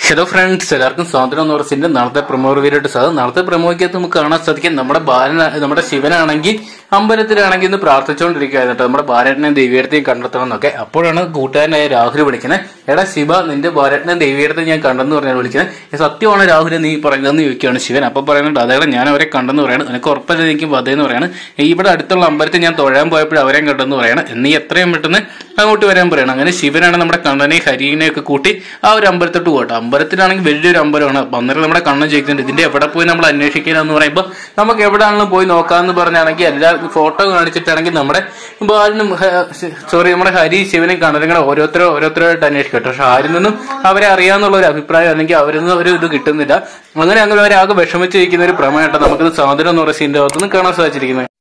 hello friends എല്ലാവർക്കും സ്വാതന്ത്ര്യം എന്ന് പറഞ്ഞതിന്റെ നാളത്തെ പ്രമോ റിവ്യൂലായിട്ട് സാധനം നാളത്തെ പ്രമോയ്ക്കകത്ത് നമുക്ക് കാണാൻ സാധിക്കും നമ്മുടെ ബാലൻ നമ്മുടെ ശിവനാണെങ്കിൽ അമ്പലത്തിലാണെങ്കിൽ ഇന്ന് പ്രാർത്ഥിച്ചുകൊണ്ടിരിക്കുകയായിരുന്നു കേട്ടോ നമ്മുടെ ബാലരനെയും ദേവിയടത്തെയും കണ്ടെത്തണം എന്നൊക്കെ അപ്പോഴാണ് കൂട്ടുകാരനായ രാഹുൽ വിളിക്കുന്നത് എടാ ശിവ നിന്റെ ബാലരനെയും ദേവിയടത്തെ ഞാൻ കണ്ടെന്ന് പറഞ്ഞാൽ വിളിക്കുന്നത് "ഏ, സത്യമാണ് രാഹുൽ നീ പറയുന്നതെന്ന് ചോദിക്കുകയാണ് ശിവൻ അപ്പൊ പറയുന്നുണ്ട് അതേടെ ഞാൻ അവരെ കണ്ടെന്ന് പറയാണ് എനിക്ക് ഉറപ്പല്ല എനിക്ക് വധയെന്ന് പറയാണ് "ഏ, ഇവിടെ അടുത്തുള്ള അമ്പലത്തിൽ ഞാൻ തൊഴാൻ പോയപ്പോൾ അവരെയും കണ്ടെന്ന് പറയാണ് നീ എത്രയും പെട്ടെന്ന് അങ്ങോട്ട് വരാൻ പറയണം അങ്ങനെ ശിവനാണ് നമ്മുടെ കണ്ണനെയും ഹരിനെ ഒക്കെ കൂട്ടി ആ ഒരു അമ്പലത്തോട്ട് പോകട്ടെ അമ്പലത്തിലാണെങ്കിൽ വലിയൊരു അമ്പലമാണ് അപ്പൊ അന്നേരം നമ്മുടെ കണ്ണൻ ചോദിക്കുന്നുണ്ട് ഇതിന്റെ എവിടെ പോയി നമ്മൾ അന്വേഷിക്കാനെന്ന് പറയുമ്പോൾ നമുക്ക് എവിടെയാണെങ്കിലും പോയി നോക്കാമെന്ന് പറഞ്ഞാണെങ്കിൽ എല്ലാ ഫോട്ടോ കാണിച്ചിട്ടാണെങ്കിൽ നമ്മുടെ ബാലനും സോറി നമ്മുടെ ഹരി ശിവനും കണ്ണനും കൂടെ ഓരോരുത്തരോ ഓരോരുത്തരായിട്ട് അന്വേഷിക്കട്ടെ പക്ഷെ ആരിൽ നിന്നും അവരെ അറിയാന്നുള്ള ഒരു അഭിപ്രായം അല്ലെങ്കിൽ അവരിൽ നിന്ന് ഒരു ഇത് കിട്ടുന്നില്ല അങ്ങനെ അങ്ങനെ അവരാകെ വിഷമിച്ചിരിക്കുന്ന ഒരു പ്രമേയമായിട്ട് നമുക്കിത് സ്വാതന്ത്ര്യം എന്ന് പറയുന്ന സീൻ്റെ അകത്തുനിന്ന് കാണാൻ സാധിച്ചിരിക്കുന്നത്